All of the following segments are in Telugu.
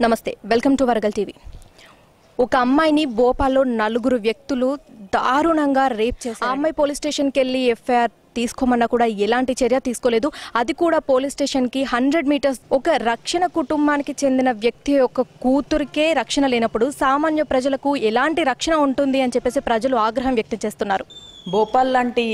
నమస్తే వెల్కమ్ టు వరగల్ టీవీ ఒక అమ్మాయిని భోపాల్లో నలుగురు వ్యక్తులు దారుణంగా రేప్ చేశారు ఆ అమ్మాయి పోలీస్ స్టేషన్కి వెళ్ళి ఎఫ్ఐఆర్ తీసుకోమన్నా కూడా ఎలాంటి చర్య తీసుకోలేదు అది కూడా పోలీస్ స్టేషన్కి హండ్రెడ్ మీటర్స్ ఒక రక్షణ కుటుంబానికి చెందిన వ్యక్తి యొక్క కూతురికే రక్షణ లేనప్పుడు సామాన్య ప్రజలకు ఎలాంటి రక్షణ ఉంటుంది అని చెప్పేసి ప్రజలు ఆగ్రహం వ్యక్తం చేస్తున్నారు భోపాల్ లాంటి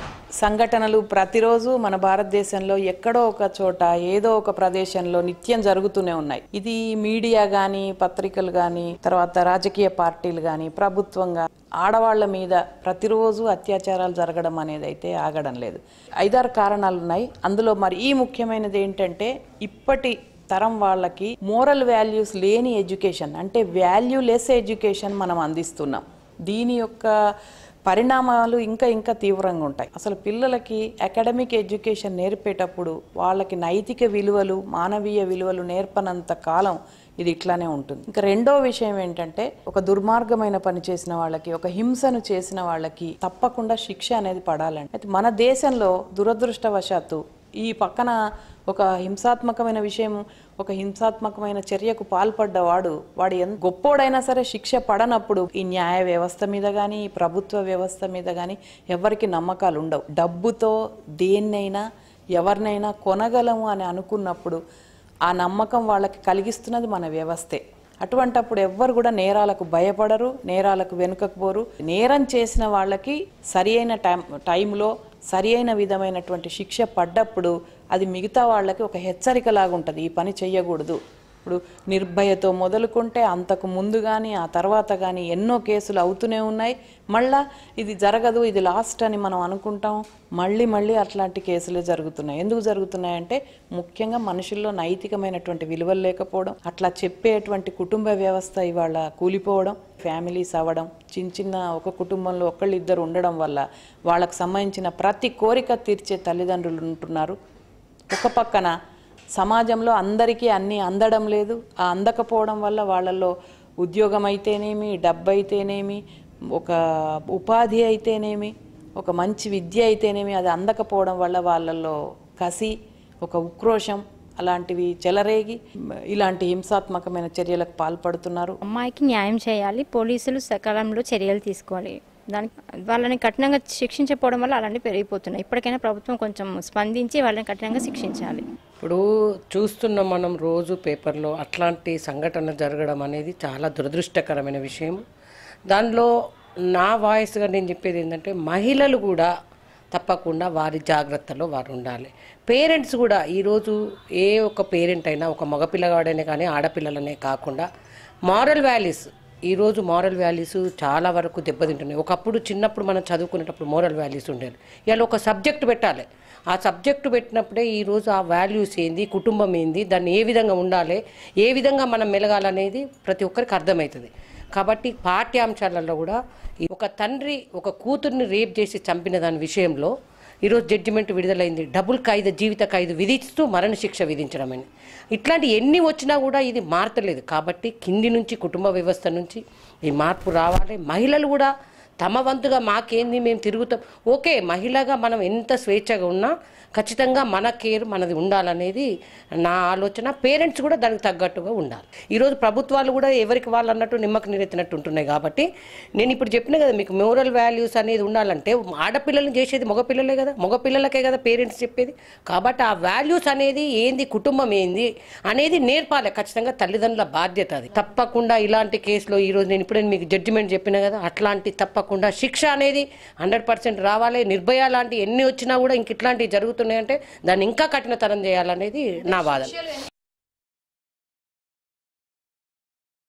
సంఘటనలు ప్రతిరోజు మన భారతదేశంలో ఎక్కడో ఒక చోట ఏదో ఒక ప్రదేశంలో నిత్యం జరుగుతూనే ఉన్నాయి ఇది మీడియా కానీ పత్రికలు కానీ తర్వాత రాజకీయ పార్టీలు కానీ ప్రభుత్వంగా ఆడవాళ్ల మీద ప్రతిరోజు అత్యాచారాలు జరగడం అనేది అయితే ఆగడం లేదు ఐదారు కారణాలు ఉన్నాయి అందులో మరి ఈ ముఖ్యమైనది ఏంటంటే ఇప్పటి తరం వాళ్ళకి మోరల్ వాల్యూస్ లేని ఎడ్యుకేషన్ అంటే వాల్యూ లెస్ ఎడ్యుకేషన్ మనం అందిస్తున్నాం దీని యొక్క పరిణామాలు ఇంకా ఇంకా తీవ్రంగా ఉంటాయి అసలు పిల్లలకి అకాడమిక్ ఎడ్యుకేషన్ నేర్పేటప్పుడు వాళ్ళకి నైతిక విలువలు మానవీయ విలువలు నేర్పనంత కాలం ఇది ఇట్లానే ఉంటుంది ఇంకా రెండో విషయం ఏంటంటే ఒక దుర్మార్గమైన పని చేసిన వాళ్ళకి ఒక హింసను చేసిన వాళ్ళకి తప్పకుండా శిక్ష అనేది పడాలండి అయితే మన దేశంలో దురదృష్టవశాత్తు ఈ పక్కన ఒక హింసాత్మకమైన విషయం ఒక హింసాత్మకమైన చర్యకు పాల్పడ్డవాడు వాడు ఎంత గొప్పోడైనా సరే శిక్ష పడనప్పుడు ఈ న్యాయ వ్యవస్థ మీద కానీ ఈ ప్రభుత్వ వ్యవస్థ మీద కానీ ఎవరికి నమ్మకాలు ఉండవు డబ్బుతో దేన్నైనా ఎవరినైనా కొనగలము అని అనుకున్నప్పుడు ఆ నమ్మకం వాళ్ళకి కలిగిస్తున్నది మన వ్యవస్థే అటువంటప్పుడు ఎవ్వరు కూడా నేరాలకు భయపడరు నేరాలకు వెనుకకు పోరు నేరం చేసిన వాళ్ళకి సరి అయిన టైం టైంలో సరి అయిన విధమైనటువంటి శిక్ష పడ్డప్పుడు అది మిగతా వాళ్ళకి ఒక హెచ్చరికలాగా ఉంటుంది ఈ పని చెయ్యకూడదు ఇప్పుడు నిర్భయతో మొదలుకుంటే అంతకు ముందు కానీ ఆ తర్వాత కానీ ఎన్నో కేసులు అవుతూనే ఉన్నాయి మళ్ళా ఇది జరగదు ఇది లాస్ట్ అని మనం అనుకుంటాం మళ్ళీ మళ్ళీ అట్లాంటి కేసులే జరుగుతున్నాయి ఎందుకు జరుగుతున్నాయంటే ముఖ్యంగా మనుషుల్లో నైతికమైనటువంటి విలువలు లేకపోవడం అట్లా చెప్పేటువంటి కుటుంబ వ్యవస్థ ఇవాళ కూలిపోవడం ఫ్యామిలీస్ అవ్వడం చిన్న చిన్న ఒక కుటుంబంలో ఒకళ్ళు ఇద్దరు ఉండడం వల్ల వాళ్ళకు సంబంధించిన ప్రతి కోరిక తీర్చే తల్లిదండ్రులు ఉంటున్నారు ఒక పక్కన సమాజంలో అందరికీ అన్నీ అందడం లేదు ఆ అందకపోవడం వల్ల వాళ్ళల్లో ఉద్యోగం అయితేనేమి డబ్బు అయితేనేమి ఒక ఉపాధి అయితేనేమి ఒక మంచి విద్య అయితేనేమి అది అందకపోవడం వల్ల వాళ్ళల్లో కసి ఒక ఉక్రోషం అలాంటివి చెలరేగి ఇలాంటి హింసాత్మకమైన చర్యలకు పాల్పడుతున్నారు అమ్మాయికి న్యాయం చేయాలి పోలీసులు సకాలంలో చర్యలు తీసుకోవాలి దానికి వాళ్ళని కఠినంగా శిక్షించకపోవడం వల్ల అలాంటివి పెరిగిపోతున్నాయి ఇప్పటికైనా ప్రభుత్వం కొంచెం స్పందించి వాళ్ళని కఠినంగా శిక్షించాలి ఇప్పుడు చూస్తున్నాం మనం రోజు పేపర్లో అట్లాంటి సంఘటన జరగడం అనేది చాలా దురదృష్టకరమైన విషయం దానిలో నా వాయిస్గా నేను చెప్పేది ఏంటంటే మహిళలు కూడా తప్పకుండా వారి జాగ్రత్తలో వారు ఉండాలి పేరెంట్స్ కూడా ఈరోజు ఏ ఒక్క పేరెంట్ అయినా ఒక మగపిల్లగాడనే కానీ ఆడపిల్లలనే కాకుండా మారల్ వాల్యూస్ ఈరోజు మారల్ వాల్యూస్ చాలా వరకు దెబ్బతింటున్నాయి ఒకప్పుడు చిన్నప్పుడు మనం చదువుకునేటప్పుడు మోరల్ వాల్యూస్ ఉండేది ఇవాళ ఒక సబ్జెక్ట్ పెట్టాలి ఆ సబ్జెక్టు పెట్టినప్పుడే ఈరోజు ఆ వాల్యూస్ ఏంది కుటుంబం ఏంది దాన్ని ఏ విధంగా ఉండాలి ఏ విధంగా మనం మెలగాలనేది ప్రతి ఒక్కరికి అర్థమవుతుంది కాబట్టి పాఠ్యాంశాలలో కూడా ఈ ఒక తండ్రి ఒక కూతుర్ని రేప్ చేసి చంపిన దాని విషయంలో ఈరోజు జడ్జిమెంట్ విడుదలైంది డబుల్ ఖైదు జీవిత ఖైదు విధిస్తూ మరణశిక్ష విధించడం అని ఇట్లాంటి ఎన్ని వచ్చినా కూడా ఇది మారతలేదు కాబట్టి కింది నుంచి కుటుంబ వ్యవస్థ నుంచి ఈ మార్పు రావాలి మహిళలు కూడా తమ వంతుగా మాకేంది మేము తిరుగుతాం ఓకే మహిళగా మనం ఎంత స్వేచ్ఛగా ఉన్నా ఖచ్చితంగా మన కేర్ మనది ఉండాలనేది నా ఆలోచన పేరెంట్స్ కూడా దానికి తగ్గట్టుగా ఉండాలి ఈరోజు ప్రభుత్వాలు కూడా ఎవరికి వాళ్ళు అన్నట్టు నిమ్మకు నీరెత్తినట్టు ఉంటున్నాయి కాబట్టి నేను ఇప్పుడు చెప్పిన కదా మీకు మోరల్ వాల్యూస్ అనేది ఉండాలంటే ఆడపిల్లల్ని చేసేది మగపిల్లలే కదా మగపిల్లలకే కదా పేరెంట్స్ చెప్పేది కాబట్టి ఆ వాల్యూస్ అనేది ఏంది కుటుంబం ఏంది అనేది నేర్పాలి ఖచ్చితంగా తల్లిదండ్రుల బాధ్యత అది తప్పకుండా ఇలాంటి కేసులో ఈరోజు నేను ఇప్పుడే మీకు జడ్జిమెంట్ చెప్పిన కదా అట్లాంటి తప్పకుండా శిక్ష అనేది హండ్రెడ్ పర్సెంట్ రావాలి నిర్భయ లాంటి ఎన్ని వచ్చినా కూడా ఇంక ఇట్లాంటివి జరుగుతున్నాయంటే దాన్ని ఇంకా కఠినతరం చేయాలనేది నా వాదన